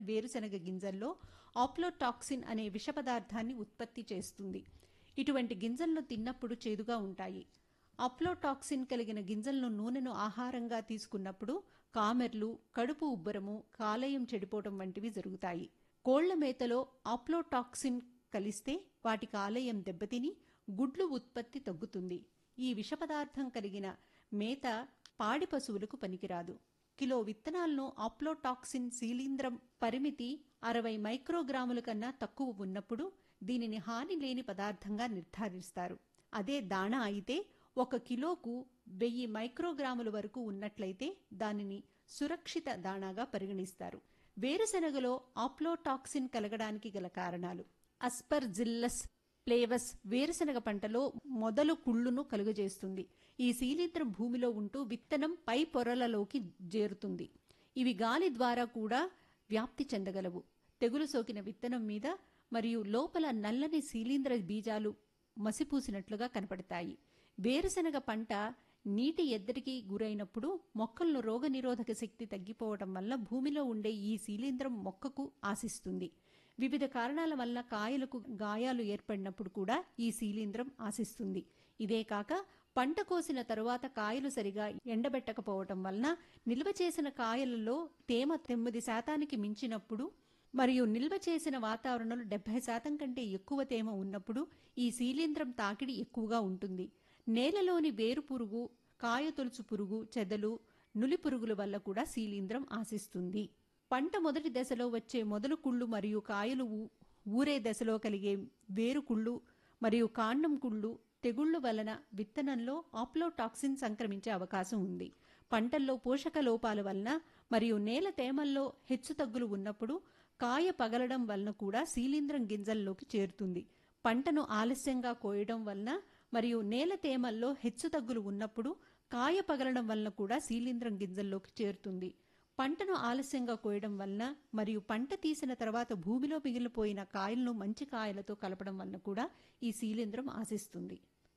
వేరుశనగ గింజల్లో ఆప్లోటాక్సిన్ అనే విష పదార్థాన్ని ఉత్పత్తి చేస్తుంది ఇటువంటి గింజలను తిన్నప్పుడు చేదుగా ఉంటాయి అప్లోటాక్సిన్ కలిగిన గింజలను నూనెను ఆహారంగా తీసుకున్నప్పుడు కామెర్లు కడుపు ఉబ్బరము కాలేయం చెడిపోవటం వంటివి జరుగుతాయి కోళ్ల మేతలో ఆప్లోటాక్సిన్ కలిస్తే వాటి కాలేయం దెబ్బతిని గుడ్లు ఉత్పత్తి తగ్గుతుంది ఈ విష పదార్థం కలిగిన మేత పాడి పశువులకు పనికిరాదు కిలో విత్తనాలను ఆప్లోటాక్సిన్ శీలీంద్రం పరిమితి అరవై మైక్రోగ్రాముల కన్నా తక్కువ ఉన్నప్పుడు దీనిని హాని లేని పదార్థంగా నిర్ధారిస్తారు అదే దాణా అయితే ఒక కిలోకు వెయ్యి మైక్రోగ్రాముల వరకు ఉన్నట్లయితే దానిని సురక్షిత దాణాగా పరిగణిస్తారు వేరుశెనగలో ఆప్లోటాక్సిన్ కలగడానికి గల కారణాలు అస్పర్జిల్లస్ ప్లేవస్ వేరుశెనగ పంటలో మొదలు కుళ్ళును కలుగజేస్తుంది ఈ శీలింద్రం భూమిలో ఉంటూ విత్తనం పై పొరలలోకి చేరుతుంది ఇవి గాలి ద్వారా కూడా వ్యాప్తి చెందగలవు తెగులు సోకిన విత్తనం మీద మరియు లోపల నల్లని శీలీంద్ర బీజాలు మసిపూసినట్లుగా కనపడతాయి వేరుశెనగ పంట నీటి ఎద్దడికి గురైనప్పుడు మొక్కలను రోగనిరోధక శక్తి తగ్గిపోవటం వల్ల భూమిలో ఉండే ఈ శీలీంద్రం మొక్కకు ఆశిస్తుంది వివిధ కారణాల వల్ల కాయలకు గాయాలు ఏర్పడినప్పుడు కూడా ఈ శీలీంద్రం ఆశిస్తుంది ఇదే కాక పంట కోసిన తరువాత కాయలు సరిగా ఎండబెట్టకపోవటం వలన నిల్వ చేసిన కాయలలో తేమ తొమ్మిది శాతానికి మించినప్పుడు మరియు నిల్వ చేసిన వాతావరణంలో డెబ్బై శాతం కంటే ఎక్కువ తేమ ఉన్నప్పుడు ఈ శీలీంద్రం తాకిడి ఎక్కువగా ఉంటుంది నేలలోని వేరు పురుగు కాయతొలుచు పురుగు చెదలు నులి పురుగుల వల్ల కూడా శీలీంద్రం ఆశిస్తుంది పంట మొదటి దశలో వచ్చే మొదలు కుళ్ళు మరియు కాయలు ఊరే దశలో కలిగే వేరు కుళ్ళు మరియు కాండం కుళ్ళు తెగుళ్ల వలన విత్తనంలో ఆప్లోటాక్సిన్ సంక్రమించే అవకాశం ఉంది పంటల్లో పోషక లోపాల వలన మరియు నేల తేమల్లో హెచ్చుతగ్గులు ఉన్నప్పుడు కాయ పగలడం వలన కూడా శీలీంద్రం గింజల్లోకి చేరుతుంది పంటను ఆలస్యంగా కోయడం వలన మరియు నేల తేమల్లో హెచ్చుతగ్గులు ఉన్నప్పుడు కాయ పగలడం వలన కూడా శీలీంద్రం గింజల్లోకి చేరుతుంది పంటను ఆలస్యంగా కోయడం వలన మరియు పంట తీసిన తర్వాత భూమిలో మిగిలిపోయిన కాయలను మంచి కాయలతో కలపడం వలన కూడా ఈ శీలీంద్రం ఆశిస్తుంది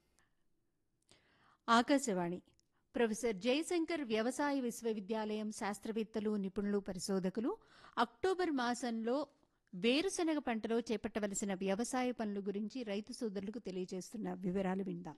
ఆకాశవాణి ప్రొఫెసర్ జయశంకర్ వ్యవసాయ విశ్వవిద్యాలయం శాస్త్రవేత్తలు నిపుణులు పరిశోధకులు అక్టోబర్ మాసంలో వేరుశనగ పంటలో చేపట్టవలసిన వ్యవసాయ పనుల గురించి రైతు సోదరులకు తెలియజేస్తున్న వివరాలు విందాం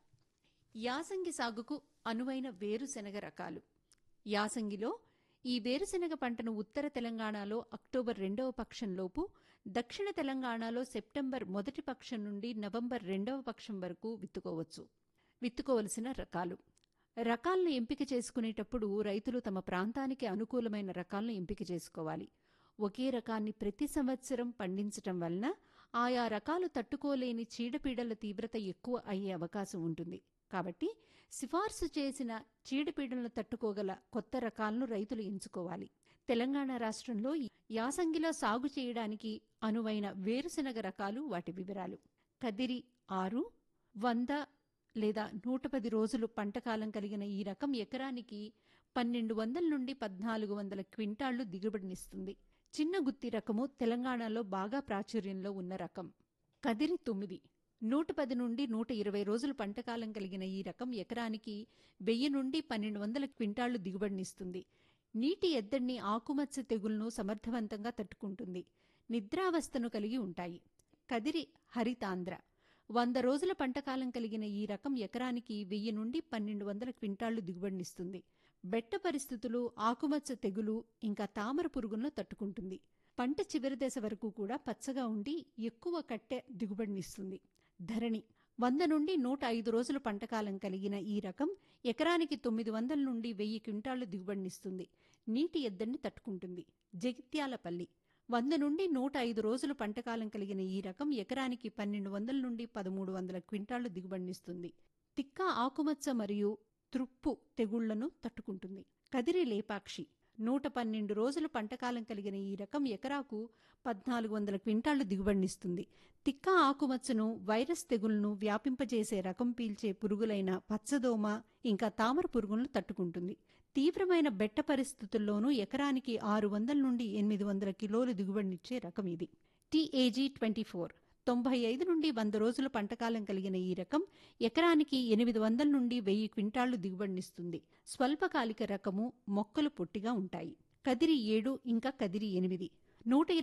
యాసంగి సాగుకు అనువైన వేరుశనగ రకాలు యాసంగిలో ఈ వేరుశనగ పంటను ఉత్తర తెలంగాణలో అక్టోబర్ రెండవ పక్షంలోపు దక్షిణ తెలంగాణలో సెప్టెంబర్ మొదటి పక్షం నుండి నవంబర్ రెండవ పక్షం వరకు విత్తుకోవచ్చు విత్తుకోవలసిన రకాలు రకాలను ఎంపిక చేసుకునేటప్పుడు రైతులు తమ ప్రాంతానికి అనుకూలమైన రకాలను ఎంపిక చేసుకోవాలి ఒకే రకాన్ని ప్రతి సంవత్సరం పండించటం వలన ఆయా రకాలు తట్టుకోలేని చీడపీడల తీవ్రత ఎక్కువ అయ్యే అవకాశం ఉంటుంది కాబట్టి సిఫార్సు చేసిన చీడపీడలను తట్టుకోగల కొత్త రకాలను రైతులు ఎంచుకోవాలి తెలంగాణ రాష్ట్రంలో యాసంగిలో సాగు చేయడానికి అనువైన వేరుశనగ రకాలు వాటి వివరాలు కదిరి ఆరు వంద లేదా నూట పది రోజులు పంటకాలం కలిగిన ఈ రకం ఎకరానికి పన్నెండు వందల నుండి పద్నాలుగు వందల క్వింటాళ్లు దిగుబడినిస్తుంది చిన్న గుత్తి రకము తెలంగాణలో బాగా ప్రాచుర్యంలో ఉన్న రకం కదిరి తొమ్మిది నూట పది నుండి నూట ఇరవై రోజులు పంటకాలం కలిగిన ఈ రకం ఎకరానికి వెయ్యి నుండి పన్నెండు వందల క్వింటాళ్లు దిగుబడినిస్తుంది నీటి ఎద్దడిని ఆకుమచ్చ తెగుళ్లను సమర్థవంతంగా తట్టుకుంటుంది నిద్రావస్థను కలిగి ఉంటాయి కదిరి హరితాంధ్ర వంద రోజుల పంటకాలం కలిగిన ఈ రకం ఎకరానికి వెయ్యి నుండి పన్నెండు వందల క్వింటాళ్లు దిగుబడినిస్తుంది బెట్ట పరిస్థితులు ఆకుమచ్చ తెగులు ఇంకా తామర పురుగులను తట్టుకుంటుంది పంట చివరి దశ వరకు కూడా పచ్చగా ఉండి ఎక్కువ కట్టె దిగుబడినిస్తుంది ధరణి వంద నుండి నూట ఐదు రోజులు పంటకాలం కలిగిన ఈ రకం ఎకరానికి తొమ్మిది వందల నుండి వెయ్యి క్వింటాళ్లు దిగుబడినిస్తుంది నీటి ఎద్దడిని తట్టుకుంటుంది జగిత్యాలపల్లి వంద నుండి నూట ఐదు రోజులు పంటకాలం కలిగిన ఈ రకం ఎకరానికి పన్నెండు వందల నుండి పదమూడు వందల క్వింటాళ్లు దిగుబడినిస్తుంది తిక్క ఆకుమచ్చ మరియు త్రుప్పు తెగుళ్లను తట్టుకుంటుంది కదిరి లేపాక్షి నూట పన్నెండు రోజులు పంటకాలం కలిగిన ఈ రకం ఎకరాకు పద్నాలుగు వందల క్వింటాళ్లు దిగుబడినిస్తుంది తిక్క ఆకుమచ్చను వైరస్ తెగుళ్లను వ్యాపింపజేసే రకం పీల్చే పురుగులైన పచ్చదోమ ఇంకా తామర పురుగులను తట్టుకుంటుంది తీవ్రమైన బెట్ట పరిస్థితుల్లోనూ ఎకరానికి ఆరు వందల నుండి ఎనిమిది వందల కిలోలు దిగుబడినిచ్చే రకం ఇది టీఏజీ ట్వంటీ ఫోర్ తొంభై ఐదు నుండి వంద రోజుల పంటకాలం కలిగిన ఈ రకం ఎకరానికి ఎనిమిది వందల నుండి వెయ్యి క్వింటాళ్లు దిగుబడినిస్తుంది స్వల్పకాలిక రకము మొక్కలు పొట్టిగా ఉంటాయి కదిరి ఏడు ఇంకా కదిరి ఎనిమిది నూట